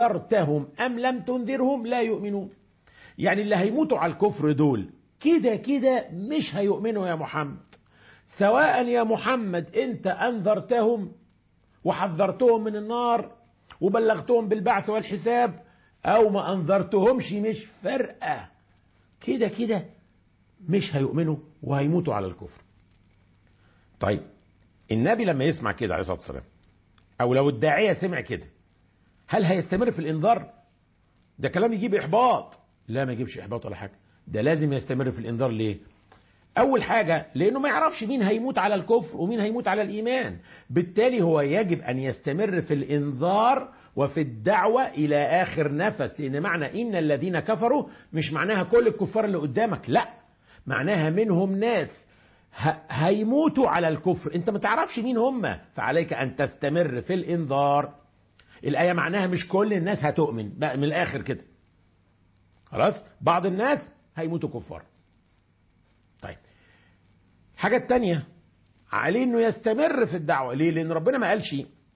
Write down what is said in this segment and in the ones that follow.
أنذرتهم أم لم تنذرهم لا يؤمنون يعني اللي هيموتوا على الكفر دول كده كده مش هيؤمنوا يا محمد سواء يا محمد انت انذرتهم وحذرتهم من النار وبلغتهم بالبعث والحساب او ما انذرتهمش مش فارقه كده كده مش هيؤمنوا وهيموتوا على الكفر طيب النبي لما يسمع كده عليه الصلاه والسلام او لو الداعيه سمع كده هل هيستمر في الانذار ده كلام يجيب احباط لا ما يجيبش احباط ولا حاجه ده لازم يستمر في الانذار ليه اول حاجه لانه ما يعرفش مين هيموت على الكفر ومين هيموت على الايمان بالتالي هو يجب ان يستمر في الانذار وفي الدعوه الى اخر نفس لان معنى ان الذين كفروا مش معناها كل الكفار اللي قدامك لا معناها منهم ناس هيموتوا على الكفر انت ما تعرفش مين هم فعليك ان تستمر في الانذار الايه معناها مش كل الناس هتؤمن بقى من الاخر كده خلاص بعض الناس هيموتوا كفار طيب حاجة تانية عليه انه يستمر في الدعوة ليه لان ربنا ما قالش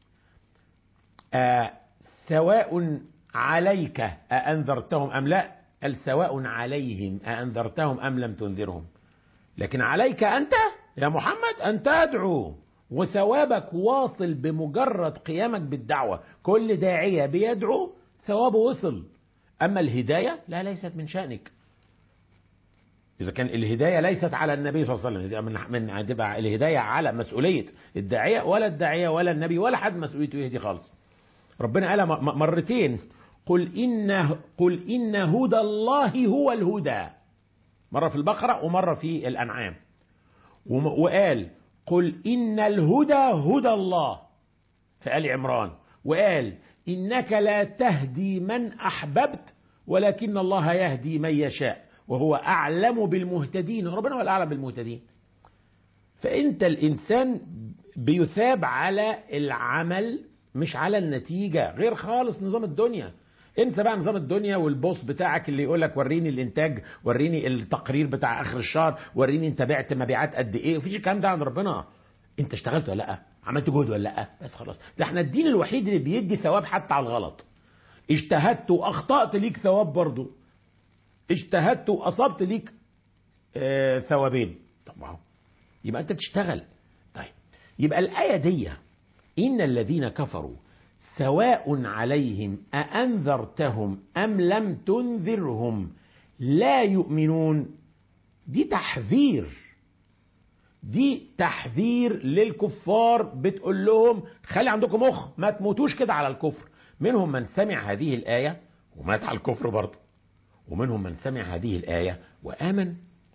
آه سواء عليك أأنذرتهم أم لا قال سواء عليهم أأنذرتهم أم لم تنذرهم لكن عليك أنت يا محمد أن تدعو وثوابك واصل بمجرد قيامك بالدعوة كل داعية بيدعو ثوابه وصل أما الهداية لا ليست من شأنك إذا كان الهداية ليست على النبي صلى الله عليه وسلم من من هتبقى الهداية على مسؤولية الداعية ولا الداعية ولا النبي ولا حد مسؤوليته يهدي خالص. ربنا قال مرتين قل إن قل إن هدى الله هو الهدى. مرة في البقرة ومرة في الأنعام. وقال قل إن الهدى هدى الله في آل عمران وقال إنك لا تهدي من أحببت ولكن الله يهدي من يشاء وهو أعلم بالمهتدين ربنا هو الأعلم بالمهتدين فأنت الإنسان بيثاب على العمل مش على النتيجة غير خالص نظام الدنيا انسى بقى نظام الدنيا والبوس بتاعك اللي يقول لك وريني الانتاج وريني التقرير بتاع اخر الشهر وريني انت بعت مبيعات قد ايه مفيش الكلام ده عند ربنا انت اشتغلت ولا لا عملت جهد ولا لا بس خلاص ده احنا الدين الوحيد اللي بيدي ثواب حتى على الغلط اجتهدت واخطات ليك ثواب برضه اجتهدت واصبت ليك آه ثوابين طب ما هو يبقى انت تشتغل طيب يبقى الايه دي ان الذين كفروا سواء عليهم أأنذرتهم أم لم تنذرهم لا يؤمنون دي تحذير دي تحذير للكفار بتقول لهم خلي عندكم مخ ما تموتوش كده على الكفر منهم من سمع هذه الآية ومات على الكفر برضه ومنهم من سمع هذه الآية وآمن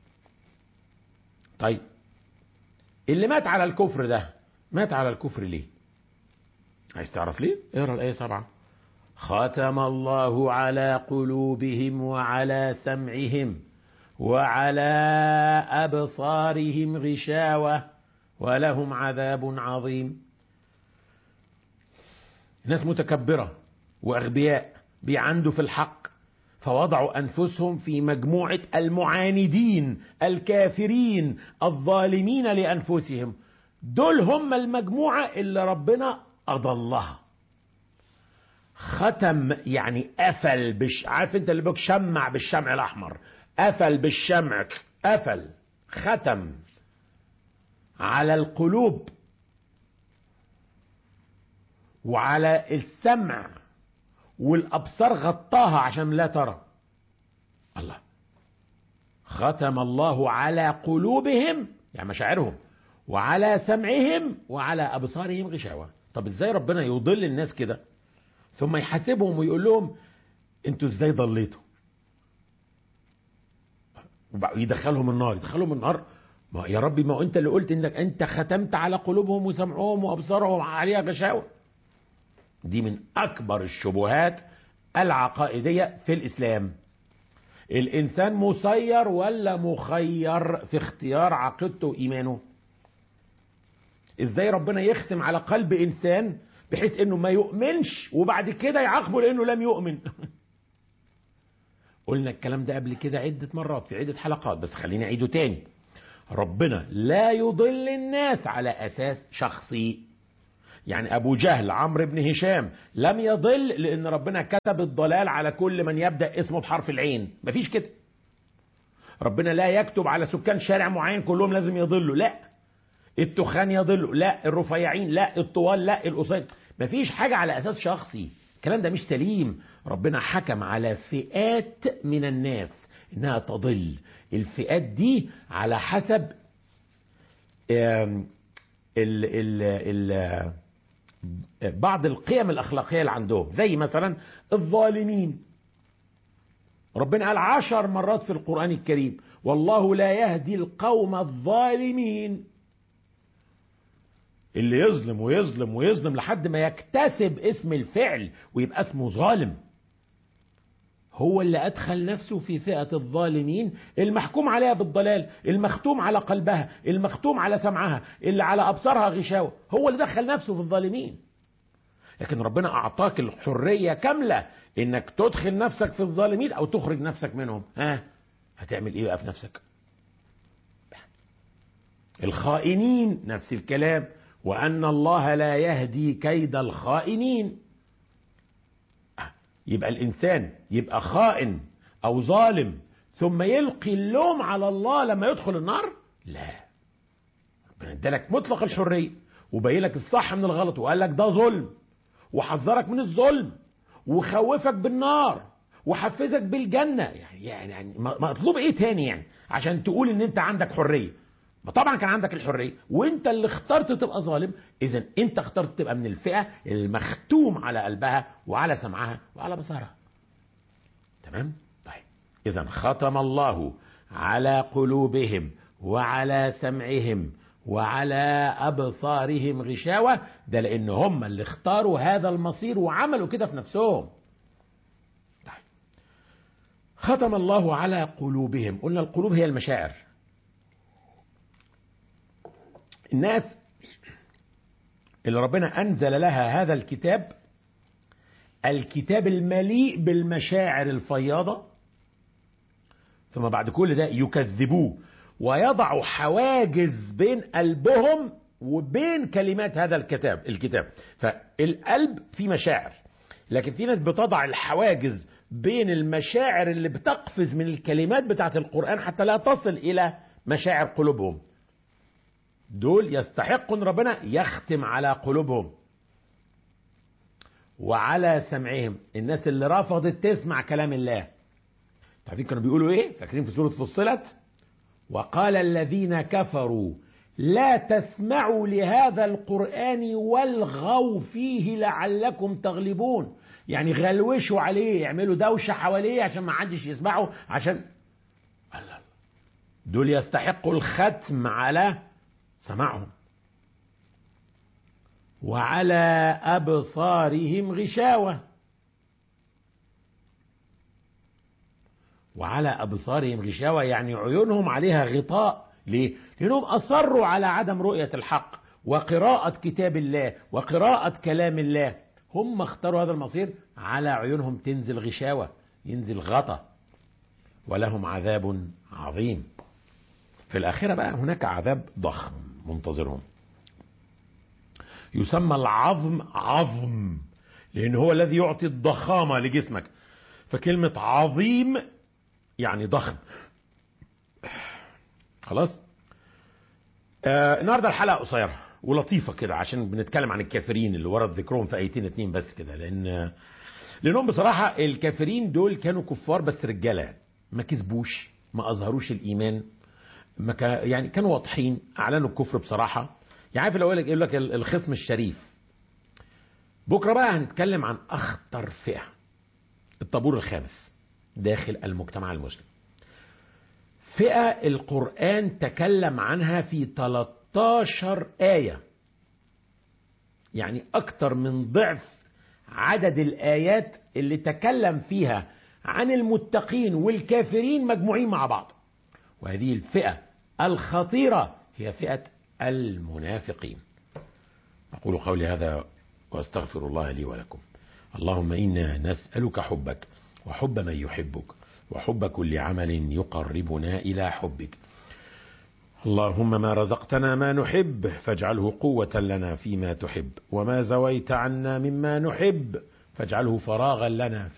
طيب اللي مات على الكفر ده مات على الكفر ليه عايز تعرف ليه اقرا الآية سبعة ختم الله على قلوبهم وعلى سمعهم وعلى أبصارهم غشاوة ولهم عذاب عظيم ناس متكبرة وأغبياء بيعندوا في الحق فوضعوا أنفسهم في مجموعة المعاندين الكافرين الظالمين لأنفسهم دول هم المجموعة اللي ربنا أضلها ختم يعني قفل بش عارف انت اللي بيك شمع بالشمع الأحمر قفل بالشمع قفل ختم على القلوب وعلى السمع والأبصار غطاها عشان لا ترى الله ختم الله على قلوبهم يعني مشاعرهم وعلى سمعهم وعلى أبصارهم غشاوة طب ازاي ربنا يضل الناس كده ثم يحاسبهم ويقول لهم انتوا ازاي ضليتوا يدخلهم النار يدخلهم النار ما يا ربي ما انت اللي قلت انك انت ختمت على قلوبهم وسمعهم وابصارهم عليها غشاوه دي من اكبر الشبهات العقائديه في الاسلام الانسان مسير ولا مخير في اختيار عقيدته وايمانه ازاي ربنا يختم على قلب انسان بحيث انه ما يؤمنش وبعد كده يعاقبه لانه لم يؤمن قلنا الكلام ده قبل كده عدة مرات في عدة حلقات بس خليني اعيده تاني ربنا لا يضل الناس على اساس شخصي يعني ابو جهل عمرو بن هشام لم يضل لان ربنا كتب الضلال على كل من يبدا اسمه بحرف العين مفيش كده ربنا لا يكتب على سكان شارع معين كلهم لازم يضلوا لا التخان يضلوا لا الرفيعين لا الطوال لا القصير مفيش حاجه على اساس شخصي الكلام ده مش سليم ربنا حكم على فئات من الناس انها تضل الفئات دي على حسب آم، ال ال ال بعض القيم الاخلاقيه اللي عندهم زي مثلا الظالمين ربنا قال عشر مرات في القران الكريم والله لا يهدي القوم الظالمين اللي يظلم ويظلم ويظلم لحد ما يكتسب اسم الفعل ويبقى اسمه ظالم هو اللي أدخل نفسه في فئة الظالمين المحكوم عليها بالضلال المختوم على قلبها المختوم على سمعها اللي على أبصارها غشاوة هو اللي دخل نفسه في الظالمين لكن ربنا أعطاك الحرية كاملة إنك تدخل نفسك في الظالمين أو تخرج نفسك منهم ها هتعمل إيه بقى في نفسك الخائنين نفس الكلام وأن الله لا يهدي كيد الخائنين يبقى الإنسان يبقى خائن أو ظالم ثم يلقي اللوم على الله لما يدخل النار لا ربنا ادالك مطلق الحرية وبين لك الصح من الغلط وقال لك ده ظلم وحذرك من الظلم وخوفك بالنار وحفزك بالجنة يعني يعني مطلوب ايه تاني يعني عشان تقول ان انت عندك حرية ما طبعا كان عندك الحريه وانت اللي اخترت تبقى ظالم اذا انت اخترت تبقى من الفئه المختوم على قلبها وعلى سمعها وعلى بصرها تمام طيب اذا ختم الله على قلوبهم وعلى سمعهم وعلى ابصارهم غشاوه ده لان هم اللي اختاروا هذا المصير وعملوا كده في نفسهم طيب ختم الله على قلوبهم قلنا القلوب هي المشاعر الناس اللي ربنا انزل لها هذا الكتاب الكتاب المليء بالمشاعر الفياضه ثم بعد كل ده يكذبوه ويضعوا حواجز بين قلبهم وبين كلمات هذا الكتاب الكتاب فالقلب فيه مشاعر لكن في ناس بتضع الحواجز بين المشاعر اللي بتقفز من الكلمات بتاعت القرآن حتى لا تصل إلى مشاعر قلوبهم دول يستحقوا ان ربنا يختم على قلوبهم وعلى سمعهم الناس اللي رفضت تسمع كلام الله عارفين كانوا بيقولوا ايه فاكرين في سوره فصلت وقال الذين كفروا لا تسمعوا لهذا القران والغوا فيه لعلكم تغلبون يعني غلوشوا عليه يعملوا دوشه حواليه عشان ما حدش يسمعه عشان الله دول يستحقوا الختم على سمعهم وعلى أبصارهم غشاوة وعلى أبصارهم غشاوة يعني عيونهم عليها غطاء ليه؟ لأنهم أصروا على عدم رؤية الحق وقراءة كتاب الله وقراءة كلام الله هم اختاروا هذا المصير على عيونهم تنزل غشاوة ينزل غطا ولهم عذاب عظيم في الآخرة بقى هناك عذاب ضخم منتظرهم يسمى العظم عظم لأن هو الذي يعطي الضخامة لجسمك فكلمة عظيم يعني ضخم خلاص آه النهارده الحلقة قصيرة ولطيفة كده عشان بنتكلم عن الكافرين اللي ورد ذكرهم في آيتين اتنين بس كده لأن لأنهم بصراحة الكافرين دول كانوا كفار بس رجالة ما كسبوش ما أظهروش الإيمان ما كان يعني كانوا واضحين اعلنوا الكفر بصراحه يعني عارف لو يقول لك الخصم الشريف بكره بقى هنتكلم عن اخطر فئه الطابور الخامس داخل المجتمع المسلم فئه القران تكلم عنها في 13 ايه يعني اكتر من ضعف عدد الايات اللي تكلم فيها عن المتقين والكافرين مجموعين مع بعض وهذه الفئة الخطيرة هي فئة المنافقين أقول قولي هذا وأستغفر الله لي ولكم اللهم إنا نسألك حبك وحب من يحبك وحب كل عمل يقربنا إلى حبك اللهم ما رزقتنا ما نحب فاجعله قوة لنا فيما تحب وما زويت عنا مما نحب فاجعله فراغا لنا